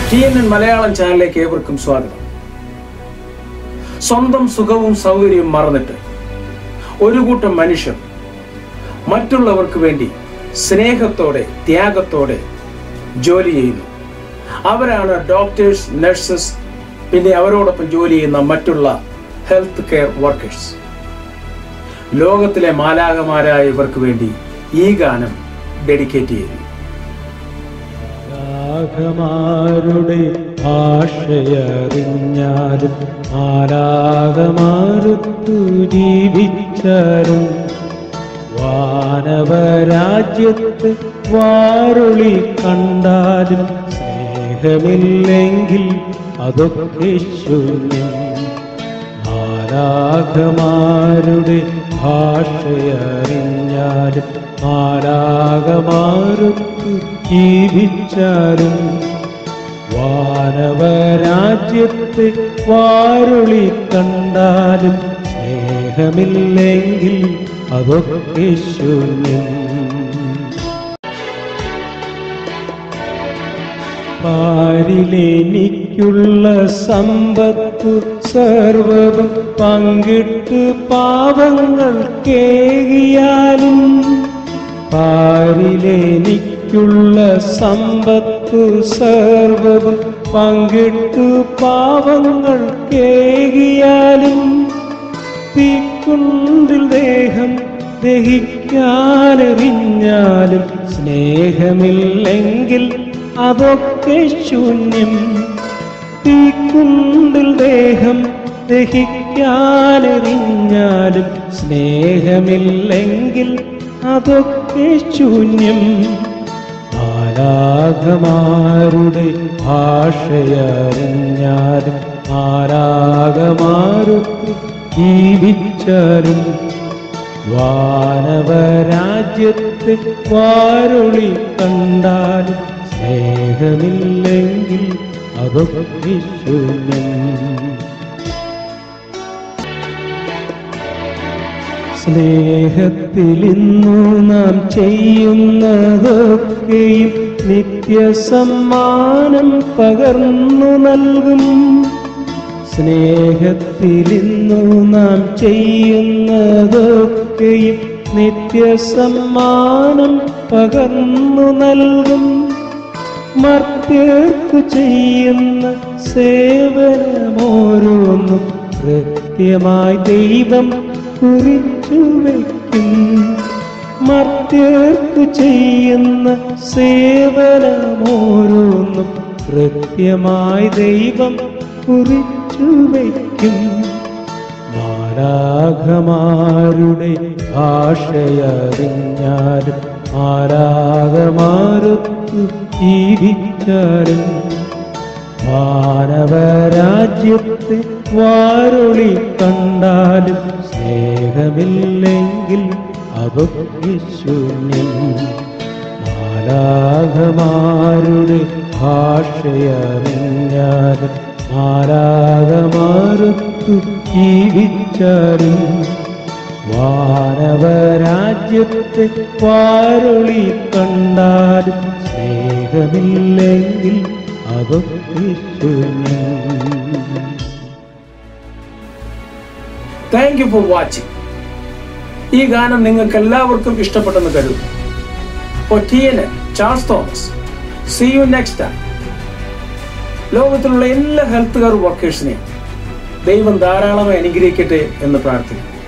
T N N Malayalam ചാനലിലേക്ക് ഏവർക്കും സ്വാഗതം സ്വന്തം സുഖവും സൗകര്യവും മറന്നിട്ട് ഒരു കൂട്ടം മനുഷ്യർ മറ്റുള്ളവർക്ക് വേണ്ടി സ്നേഹത്തോടെ ത്യാഗത്തോടെ ജോലി ചെയ്യുന്നു അവരാണ് ഡോക്ടേഴ്സ് നഴ്സസ് പിന്നെ അവരോടൊപ്പം ജോലി ചെയ്യുന്ന മറ്റുള്ള ഹെൽത്ത് കെയർ വർക്കേഴ്സ് ലോകത്തിലെ മാലാകമാരായ ഇവർക്ക് വേണ്ടി ഈ ഗാനം ഡെഡിക്കേറ്റ് ചെയ്യുന്നു രാഗമാരുടെ ഭാഷയറിഞ്ഞാലും ആരാഗമാരുത്തു ജീവിച്ചാലും വാനവരാജ്യത്ത് വാരുളി കണ്ടാലും സ്നേഹമില്ലെങ്കിൽ അതൊക്കെ ശൂന്യം ആരാഗമാരുടെ ഭാഷയറിഞ്ഞാലും ആരാഗമാരുത്തു ജീവിച്ചാലും വാനവരാജ്യത്ത് വാരുളി കണ്ടാലും സ്നേഹമില്ലെങ്കിൽ അതൊക്കെ ശൂന്യം പാരിലെനിക്കുള്ള സമ്പത്തു സർവവും പങ്കിട്ട് പാവങ്ങൾ കേകിയാലും പാരിലെനിക്കുള്ള സമ്പത്തു സർവവും പങ്കിട്ടു പാവങ്ങൾ കേകിയാലും തീക്കുണ്ടിൽ ദേഹം ദഹിക്കാനെറിഞ്ഞാലും സ്നേഹമില്ലെങ്കിൽ അതൊക്കെ ശൂന്യം തീക്കുണ്ടിൽ ദേഹം ദഹിക്കാനെറിഞ്ഞാലും സ്നേഹമില്ലെങ്കിൽ അതൊക്കെ ശൂന്യം ആരാഗമാരുടെ ഭാഷയറിഞ്ഞാലും ആരാഗമാരുടെ ജീവിച്ചാലും വാനവരാജ്യത്ത് വാരുളി കണ്ടാലും സ്നേഹമില്ലെങ്കിൽ അതൊക്കെ ശൂന്യം സ്നേഹത്തിലിന്നു നാം ചെയ്യുന്നതൊക്കെയും നിത്യസമ്മാനം പകർന്നു നൽകും സ്നേഹത്തിലിന്നു നാം ചെയ്യുന്നതൊക്കെയും നിത്യസമ്മാനം പകർന്നു നൽകും മർത്യർക്കു ചെയ്യുന്ന സേവനമോരോന്നും കൃത്യമായി ദൈവം കുറിച്ചു വയ്ക്കും മർത്യർക്കു ചെയ്യുന്ന സേവനമോരോന്നും കൃത്യമായി ദൈവം കുറിച്ചു വയ്ക്കും മാരാഘമാരുടെ ഭാഷയറിഞ്ഞാലും ആരാഗമാരൊത്തു ജീവിച്ചാലും മാനവരാജ്യത്തെ വാരുളി കണ്ടാലും സ്നേഹമില്ലെങ്കിൽ അതൊക്കെ ശൂന്യം മാലാഘമാരുടെ ഭാഷയറിഞ്ഞാലും മാലാഘമാരൊത്തു ജീവിച്ചാലും വാനവരാജ്യത്തെ വാരുളി കണ്ടാലും സ്നേഹമില്ലെങ്കിൽ അതൊക്കെ ശൂന്യം താങ്ക് യു ഫോർ വാച്ചിങ് ഈ ഗാനം നിങ്ങൾക്ക് എല്ലാവർക്കും ഇഷ്ടപ്പെട്ടെന്ന് കരുതുന്നു For TNN, Charles Thomas see you next time ലോകത്തിലുള്ള എല്ലാ ഹെൽത്ത് കെയർ വർക്കേഴ്സിനെയും ദൈവം ധാരാളമായി അനുഗ്രഹിക്കട്ടെ എന്ന് പ്രാർത്ഥിക്കുന്നു